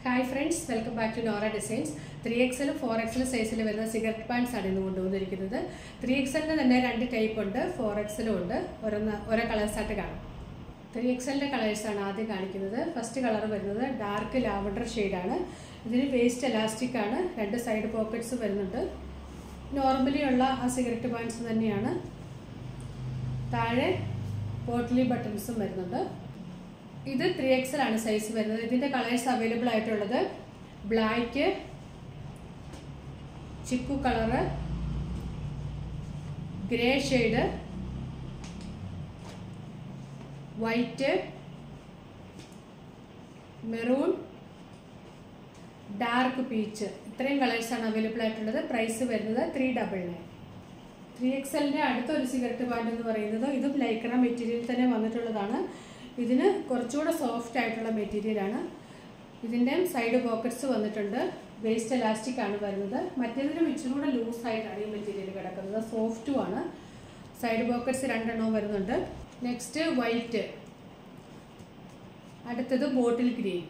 hi friends welcome back to Nora designs three എക്സലും four എക്സലും സൈസിൽ വരുന്ന സിഗരറ്റ് പാൻസ് ആണ് ഇന്ന് കൊണ്ടുവന്നിരിക്കുന്നത് ത്രീ എക്സലിന് തന്നെ രണ്ട് ടൈപ്പ് ഉണ്ട് ഫോർ എക്സലും ഉണ്ട് ഓരോന്ന് ഓരോ കളേഴ്സായിട്ട് കാണാം ത്രീ എക്സലിൻ്റെ കളേഴ്സാണ് ആദ്യം കാണിക്കുന്നത് ഫസ്റ്റ് കളർ വരുന്നത് ഡാർക്ക് ലാവണ്ടർ ഷെയ്ഡാണ് ഇതിന് വേസ്റ്റ് എലാസ്റ്റിക് ആണ് രണ്ട് സൈഡ് പോക്കറ്റ്സ് വരുന്നുണ്ട് നോർമലി ഉള്ള ആ സിഗരറ്റ് പാൻസ് തന്നെയാണ് താഴെ പോട്ട്ലി ബട്ടൺസും വരുന്നുണ്ട് ഇത് ത്രീ എക്സൽ ആണ് സൈസ് വരുന്നത് ഇതിന്റെ കളേഴ്സ് അവൈലബിൾ ആയിട്ടുള്ളത് black chikoo colour grey shade white maroon dark peach ഇത്രയും കളേഴ്സാണ് അവൈലബിൾ ആയിട്ടുള്ളത് പ്രൈസ് വരുന്നത് ത്രീ ഡബിൾ നയൻ ത്രീ എക്സലിൻ്റെ അടുത്തൊരു സിഗരറ്റ് പാൻറ് എന്ന് പറയുന്നത് ഇതും ലൈക്ര മെറ്റീരിയൽ തന്നെ വന്നിട്ടുള്ളതാണ് ഇതിന് കുറച്ചുകൂടെ സോഫ്റ്റ് ആയിട്ടുള്ള മെറ്റീരിയലാണ് ഇതിൻ്റെ സൈഡ് പോക്കറ്റ്സ് വന്നിട്ടുണ്ട് വേസ്റ്റ് എലാസ്റ്റിക് ആണ് വരുന്നത് മറ്റേതിനും ഇച്ചിരി കൂടെ ലൂസ് ആയിട്ടാണ് ഈ മെറ്റീരിയൽ കിടക്കുന്നത് സോഫ്റ്റും ആണ് സൈഡ് പോക്കറ്റ്സ് രണ്ടെണ്ണവും വരുന്നുണ്ട് നെക്സ്റ്റ് വൈറ്റ് അടുത്തത് bottle green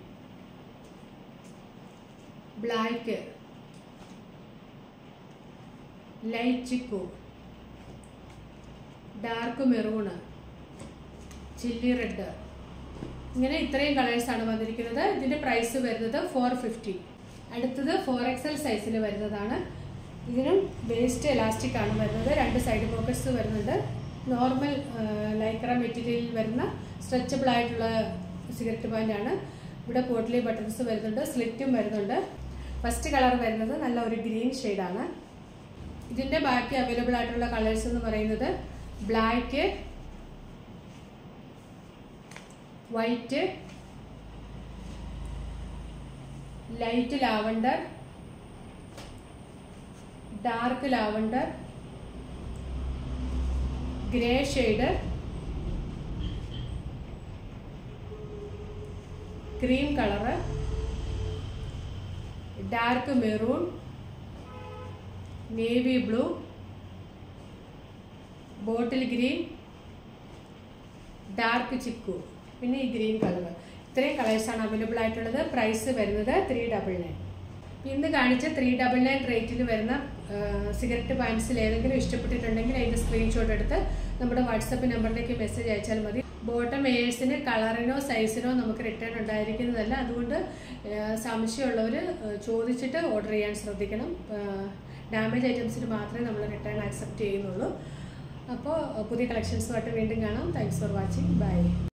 black light chikoo dark maroon chilli red ഇങ്ങനെ ഇത്രയും കളേഴ്സാണ് വന്നിരിക്കുന്നത് ഇതിൻ്റെ പ്രൈസ് വരുന്നത് ഫോർ ഫിഫ്റ്റി അടുത്തത് ഫോർ എക്സൽ സൈസിൽ വരുന്നതാണ് ഇതിനും വേസ്റ്റ് എലാസ്റ്റിക് ആണ് വരുന്നത് രണ്ട് സൈഡ് പോക്കറ്റ്സ് വരുന്നുണ്ട് നോർമൽ ലൈക്ര മെറ്റീരിയലിൽ വരുന്ന സ്ട്രെച്ചബിൾ ആയിട്ടുള്ള സിഗരറ്റ് പാൻ്റാണ് ഇവിടെ പോട്ട്ലി ബട്ടൺസ് വരുന്നുണ്ട് സ്ലിറ്റും വരുന്നുണ്ട് ഫസ്റ്റ് കളർ വരുന്നത് നല്ല ഒരു ഗ്രീൻ ഷെയ്ഡാണ് ഇതിൻ്റെ ബാക്കി അവൈലബിൾ ആയിട്ടുള്ള കളേഴ്സ് എന്ന് പറയുന്നത് black white light lavender dark lavender grey shade cream colour dark maroon navy blue bottle green dark chikoo പിന്നെ ഈ ഗ്രീൻ കളർ ഇത്രയും കളേഴ്സാണ് അവൈലബിൾ ആയിട്ടുള്ളത് പ്രൈസ് വരുന്നത് ത്രീ ഡബിൾ നയൻ ഇന്ന് കാണിച്ച ത്രീ ഡബിൾ നയൻ റേറ്റിൽ വരുന്ന സിഗരറ്റ് പാൻസിൽ ഏതെങ്കിലും ഇഷ്ടപ്പെട്ടിട്ടുണ്ടെങ്കിൽ അതിൻ്റെ സ്ക്രീൻഷോട്ട് എടുത്ത് നമ്മുടെ വാട്സപ്പ് നമ്പറിലേക്ക് മെസ്സേജ് അയച്ചാൽ മതി ബോട്ടം എയേഴ്സിന് കളറിനോ സൈസിനോ നമുക്ക് റിട്ടേൺ ഉണ്ടായിരിക്കുന്നതല്ല അതുകൊണ്ട് സംശയമുള്ളവർ ചോദിച്ചിട്ട് ഓർഡർ ചെയ്യാൻ ശ്രദ്ധിക്കണം ഡാമേജ് ഐറ്റംസിന് മാത്രമേ നമ്മൾ റിട്ടേൺ ആക്സെപ്റ്റ് ചെയ്യുന്നുള്ളൂ അപ്പോൾ പുതിയ കളക്ഷൻസുമായിട്ട് വീണ്ടും കാണാം താങ്ക്സ് ഫോർ വാച്ചിങ് ബൈ